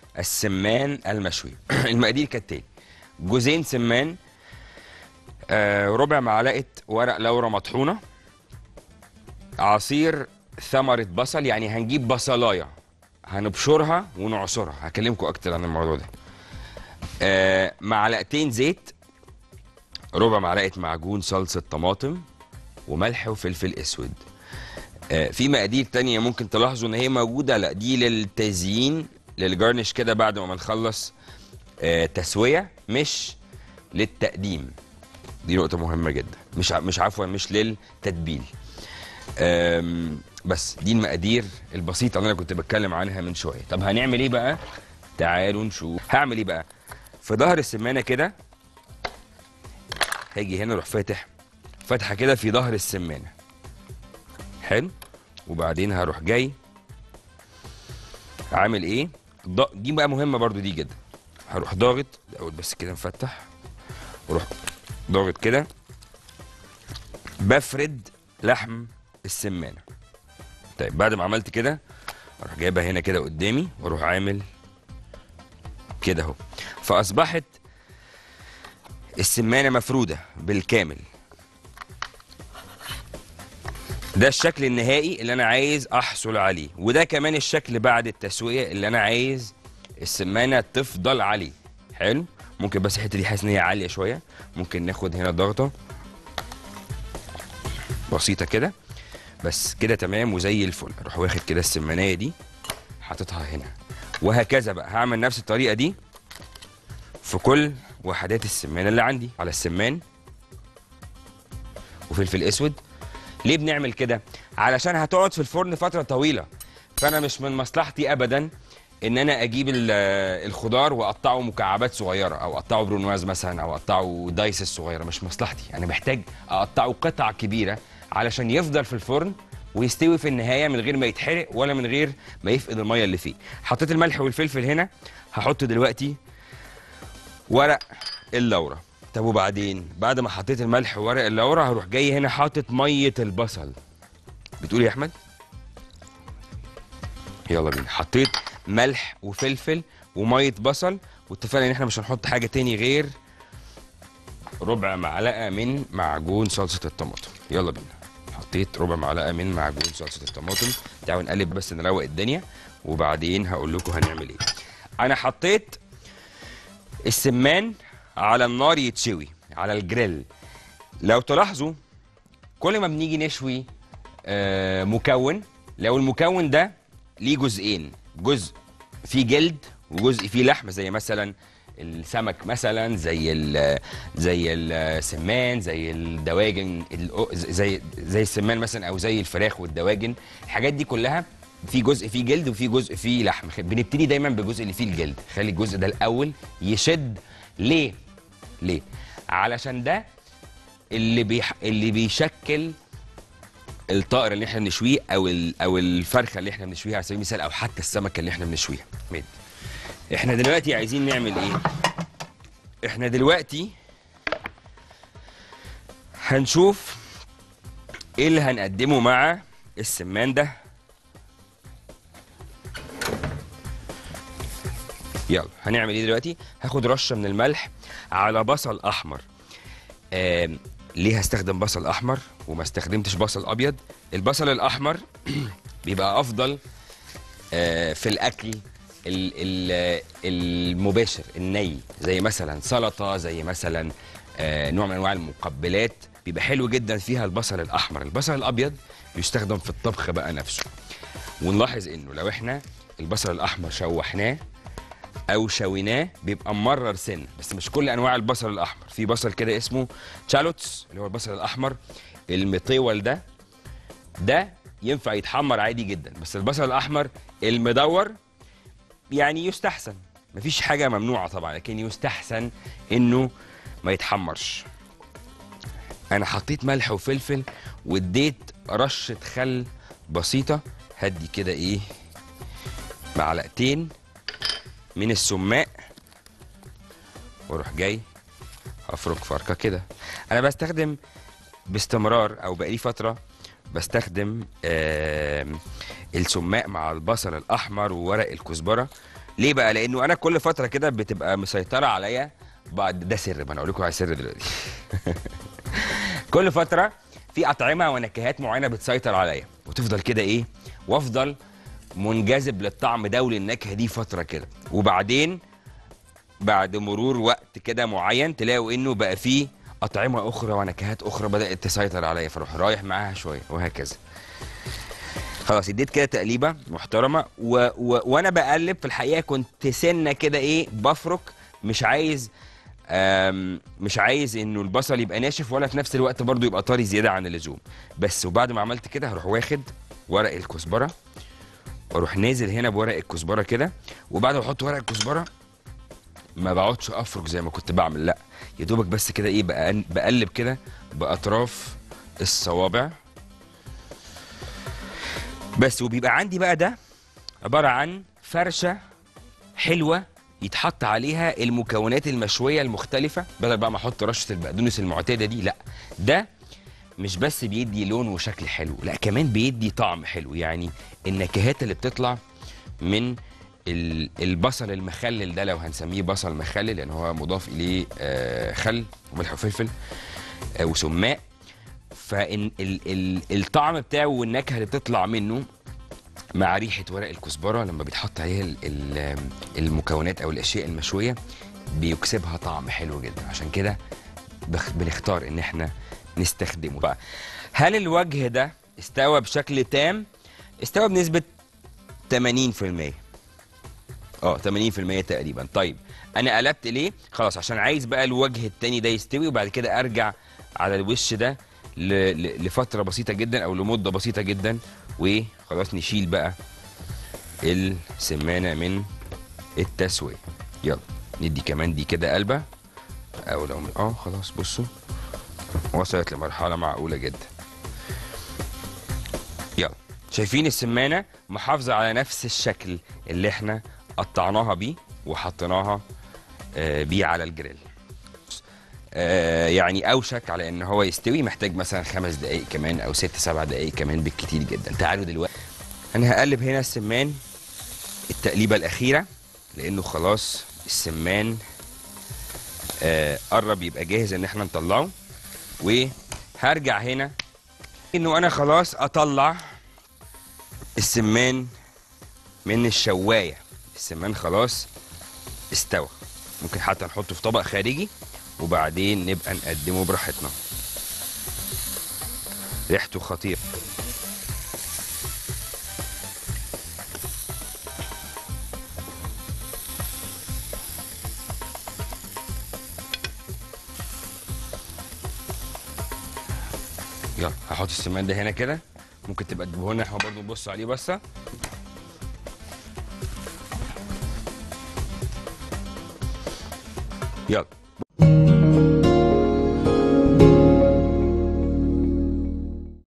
السمان المشوي المقادير كالتالي جوزين سمان آه ربع معلقه ورق لورا مطحونه عصير ثمره بصل يعني هنجيب بصلايه هنبشرها ونعصرها هكلمكم اكتر عن الموضوع ده آه معلقتين زيت ربع معلقه معجون صلصه طماطم وملح وفلفل اسود آه في مقادير تانية ممكن تلاحظوا ان هي موجوده لا دي للتزيين للجارنش كده بعد ما نخلص آه تسويه مش للتقديم دي نقطه مهمه جدا مش ع- مش عفوا مش للتتبيل آم، بس دي المقادير البسيطه اللي انا كنت بتكلم عنها من شويه طب هنعمل ايه بقى تعالوا نشوف هعمل ايه بقى في ظهر السمانه كده هاجي هنا اروح فاتح فتحه كده في ظهر السمانه حلو وبعدين هروح جاي عامل ايه ض- دي بقى مهمه برضو دي جدا هروح ضاغط الاول بس كده نفتح واروح ضاغط كده بفرد لحم السمانه طيب بعد ما عملت كده اروح جايبها هنا كده قدامي واروح عامل كده اهو فاصبحت السمانه مفروده بالكامل ده الشكل النهائي اللي انا عايز احصل عليه وده كمان الشكل بعد التسويه اللي انا عايز السمانه تفضل عليه حلو ممكن بس الحته دي حاسس ان هي عاليه شويه ممكن ناخد هنا ضغطه بسيطه كده بس كده تمام وزي الفل اروح واخد كده السمانيه دي حاططها هنا وهكذا بقى هعمل نفس الطريقه دي في كل وحدات السمانه اللي عندي على السمان وفلفل اسود ليه بنعمل كده علشان هتقعد في الفرن فتره طويله فانا مش من مصلحتي ابدا ان انا اجيب ال- الخضار واقطعه مكعبات صغيره او اقطعه برونواز مثلا او اقطعه دايسز صغيره مش مصلحتي انا محتاج اقطعه قطع كبيره علشان يفضل في الفرن ويستوي في النهايه من غير ما يتحرق ولا من غير ما يفقد الميه اللي فيه حطيت الملح والفلفل هنا هحط دلوقتي ورق اللورة طب وبعدين بعد ما حطيت الملح وورق اللورة هروح جاي هنا حاطط مية البصل بتقول إيه يا احمد يلا بينا حطيت ملح وفلفل ومية بصل واتفقنا ان احنا مش هنحط حاجة تاني غير ربع معلقة من معجون صلصة الطماطم يلا بينا حطيت ربع معلقة من معجون صلصة الطماطم تعالوا نقلب بس نروق الدنيا وبعدين هقول لكم هنعمل ايه انا حطيت السمان على النار يتشوي على الجريل لو تلاحظوا كل ما بنيجي نشوي آه، مكون لو المكون ده ليه جزئين جزء فيه جلد وجزء فيه لحم زي مثلا السمك مثلا زي ال زي السمان زي الدواجن الأ- زي زي السمان مثلا او زي الفراخ والدواجن الحاجات دي كلها في جزء فيه جلد وفي جزء فيه لحم خ- بنبتدي دايما بالجزء اللي فيه الجلد خلي الجزء ده الاول يشد ليه ليه علشان ده اللي بيح... اللي بيشكل الطائر اللي احنا بنشويه او ال... او الفرخه اللي احنا بنشويها على سبيل المثال او حتى السمكه اللي احنا بنشويها ميد. احنا دلوقتي عايزين نعمل ايه احنا دلوقتي هنشوف ايه اللي هنقدمه مع السمان ده يلا هنعمل ايه دلوقتي هاخد رشه من الملح على بصل احمر آم، ليه هستخدم بصل احمر وما استخدمتش بصل ابيض البصل الاحمر بيبقى افضل آه، في الاكل ال- ال- المباشر الني زي مثلا سلطه زي مثلا آه، نوع من انواع المقبلات بيبقى حلو جدا فيها البصل الاحمر البصل الابيض يستخدم في الطبخ بقى نفسه ونلاحظ انه لو احنا البصل الاحمر شوحناه او شويناه بيبقى مرر سن بس مش كل انواع البصل الاحمر في بصل كده اسمه تشالوتس اللي هو البصل الاحمر المطول ده ده ينفع يتحمر عادي جدا بس البصل الاحمر المدور يعني يستحسن مفيش حاجه ممنوعه طبعا لكن يستحسن انه ما يتحمرش انا حطيت ملح وفلفل واديت رشه خل بسيطه هدي كده ايه معلقتين من السماق واروح جاي افرك فركه كده انا بستخدم باستمرار او بقالي فتره بستخدم آم، السماق مع البصل الاحمر وورق الكزبره ليه بقى لانه انا كل فتره كده بتبقى مسيطره عليا بعد ده سر ما انا اقول لكم على السر دلوقتي كل فتره في اطعمه ونكهات معينه بتسيطر عليا وتفضل كده ايه وافضل منجذب للطعم ده وللنكهه دي فتره كده وبعدين بعد مرور وقت كده معين تلاقوا انه بقى فيه اطعمه اخرى ونكهات اخرى بدات تسيطر عليا فاروح رايح معاها شويه وهكذا خلاص اديت كده تقليبه محترمه و... و... وانا بقلب في الحقيقه كنت سنه كده ايه بفرك مش عايز آم، مش عايز انه البصل يبقى ناشف ولا في نفس الوقت برضو يبقى طري زياده عن اللزوم بس وبعد ما عملت كده هروح واخد ورق الكزبره واروح نازل هنا بورق الكزبره كده وبعد ما احط ورق الكزبره ما بقعدش افرك زي ما كنت بعمل لا يا دوبك بس كده ايه بقى بقلب كده باطراف الصوابع بس وبيبقى عندي بقى ده عباره عن فرشه حلوه يتحط عليها المكونات المشويه المختلفه بدل بقى ما احط رشه البقدونس المعتاده دي لا ده مش بس بيدي لون وشكل حلو لا كمان بيدي طعم حلو يعني النكهات اللي بتطلع من ال- البصل المخلل ده لو هنسميه بصل مخلل لان هو مضاف اليه آه، خل وملح وفلفل آه، وسماق فان ال ال الطعم بتاعه والنكهه اللي بتطلع منه مع ريحه ورق الكزبره لما بيتحط عليها ال- ال- المكونات او الاشياء المشويه بيكسبها طعم حلو جدا عشان كده بخ- بنختار ان احنا نستخدمه بقى هل الوجه ده استوى بشكل تام استوى بنسبه 80% اه 80% تقريبا طيب انا قلبت ليه خلاص عشان عايز بقى الوجه التاني ده يستوي وبعد كده ارجع على الوش ده ل... ل... لفتره بسيطه جدا او لمده بسيطه جدا وخلاص نشيل بقى السمانه من التسويه يلا ندي كمان دي كده قلبه او لو اه خلاص بصوا وصلت لمرحله معقوله جدا يلا شايفين السمانه محافظه على نفس الشكل اللي احنا قطعناها بيه وحطيناها آه، بيه على الجريل آه، يعني اوشك على ان هو يستوي محتاج مثلا خمس دقائق كمان او ست سبع دقائق كمان بالكتير جدا تعالوا دلوقتي انا هقلب هنا السمان التقليبه الاخيره لانه خلاص السمان آه، قرب يبقى جاهز ان احنا نطلعه وهرجع هنا انه انا خلاص اطلع السمان من الشوايه السمان خلاص استوى ممكن حتى نحطه في طبق خارجي وبعدين نبقى نقدمه براحتنا ريحته خطيره يلا هحط السمان ده هنا كده ممكن تبقى تجيبه لنا احنا برضه نبص عليه بصه يلا